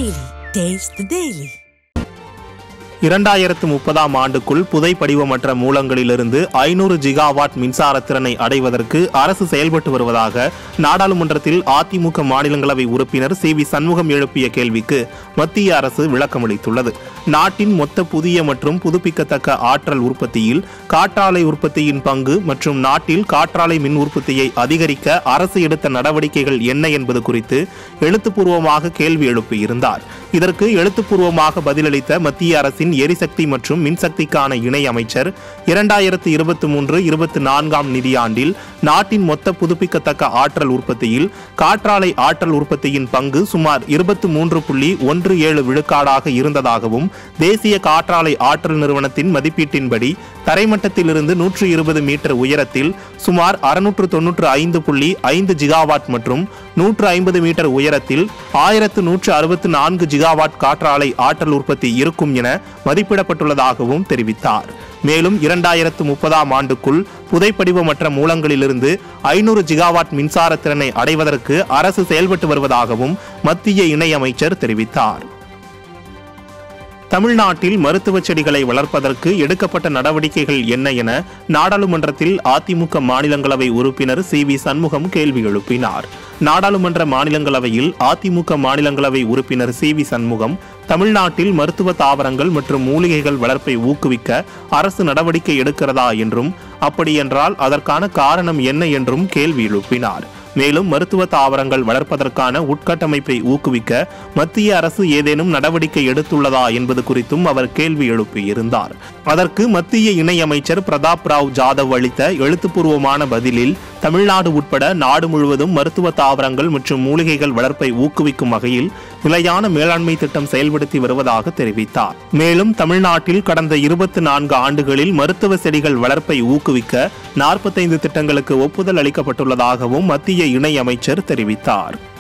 Daily. Taste the Daily. இரண்டாயிரத்து முப்பதாம் ஆண்டுக்குள் புதை படிவமற்ற மூலங்களிலிருந்து ஐநூறு ஜிகாவாட் மின்சார திறனை அடைவதற்கு அரசு செயல்பட்டு வருவதாக நாடாளுமன்றத்தில் அதிமுக மாநிலங்களவை உறுப்பினர் சி வி சண்முகம் எழுப்பிய கேள்விக்கு மத்திய அரசு விளக்கமளித்துள்ளது நாட்டின் மொத்த புதிய மற்றும் புதுப்பிக்கத்தக்க ஆற்றல் உற்பத்தியில் காற்றாலை உற்பத்தியின் பங்கு மற்றும் நாட்டில் காற்றாலை மின் உற்பத்தியை அதிகரிக்க அரசு எடுத்த நடவடிக்கைகள் என்ன என்பது குறித்து எழுத்துப்பூர்வமாக கேள்வி எழுப்பியிருந்தார் இதற்கு எழுத்துப்பூர்வமாக பதிலளித்த மத்திய அரசின் எரிசக்தி மற்றும் மின்சக்திக்கான இணை அமைச்சர் இரண்டாயிரத்து இருபத்தி மூன்று இருபத்தி நான்காம் நிதியாண்டில் நாட்டின் மொத்த புதுப்பிக்கத்தக்க ஆற்றல் உற்பத்தியில் காற்றாலை ஆற்றல் உற்பத்தியின் பங்கு சுமார் இருபத்தி மூன்று புள்ளி ஒன்று ஏழு விழுக்காடாக இருந்ததாகவும் தேசிய காற்றாலை ஆற்றல் நிறுவனத்தின் மதிப்பீட்டின்படி தரைமட்டத்திலிருந்து நூற்று இருபது மீட்டர் உயரத்தில் சுமார் அறுநூற்று தொன்னூற்று ஐந்து புள்ளி ஐந்து ஜிகாவாட் மற்றும் நூற்று ஐம்பது மீட்டர் உயரத்தில் ஆயிரத்து நூற்று அறுபத்து நான்கு ஜிகாவாட் காற்றாலை ஆற்றல் உற்பத்தி இருக்கும் என மதிப்பிடப்பட்டுள்ளதாகவும் தெரிவித்தார் மேலும் இரண்டாயிரத்து முப்பதாம் ஆண்டுக்குள் புதைப்படிவமற்ற மூலங்களிலிருந்து ஐநூறு ஜிகாவாட் மின்சார திறனை அடைவதற்கு அரசு செயல்பட்டு வருவதாகவும் மத்திய இணையமைச்சர் தெரிவித்தார் தமிழ்நாட்டில் மருத்துவ செடிகளை வளர்ப்பதற்கு எடுக்கப்பட்ட நடவடிக்கைகள் என்ன என நாடாளுமன்றத்தில் அதிமுக மாநிலங்களவை உறுப்பினர் சி வி சண்முகம் கேள்வி எழுப்பினார் நாடாளுமன்ற மாநிலங்களவையில் அதிமுக மாநிலங்களவை உறுப்பினர் சி வி சண்முகம் தமிழ்நாட்டில் மருத்துவ தாவரங்கள் மற்றும் மூலிகைகள் வளர்ப்பை ஊக்குவிக்க அரசு நடவடிக்கை எடுக்கிறதா என்றும் அப்படியென்றால் அதற்கான காரணம் என்ன என்றும் கேள்வி எழுப்பினார் மேலும் மருத்துவ தாவரங்கள் வளர்ப்பதற்கான உட்கட்டமைப்பை ஊக்குவிக்க மத்திய அரசு ஏதேனும் நடவடிக்கை எடுத்துள்ளதா என்பது குறித்தும் அவர் கேள்வி எழுப்பியிருந்தார் அதற்கு மத்திய இணையமைச்சர் பிரதாப் ராவ் ஜாதவ் அளித்த எழுத்துப்பூர்வமான பதிலில் தமிழ்நாடு உட்பட நாடு முழுவதும் மருத்துவ தாவரங்கள் மற்றும் மூலிகைகள் வளர்ப்பை ஊக்குவிக்கும் வகையில் நிலையான மேலாண்மை திட்டம் செயல்படுத்தி வருவதாக தெரிவித்தார் மேலும் தமிழ்நாட்டில் கடந்த இருபத்தி நான்கு ஆண்டுகளில் மருத்துவ செடிகள் வளர்ப்பை ஊக்குவிக்க நாற்பத்தைந்து திட்டங்களுக்கு ஒப்புதல் அளிக்கப்பட்டுள்ளதாகவும் மத்திய இணையமைச்சர் தெரிவித்தார்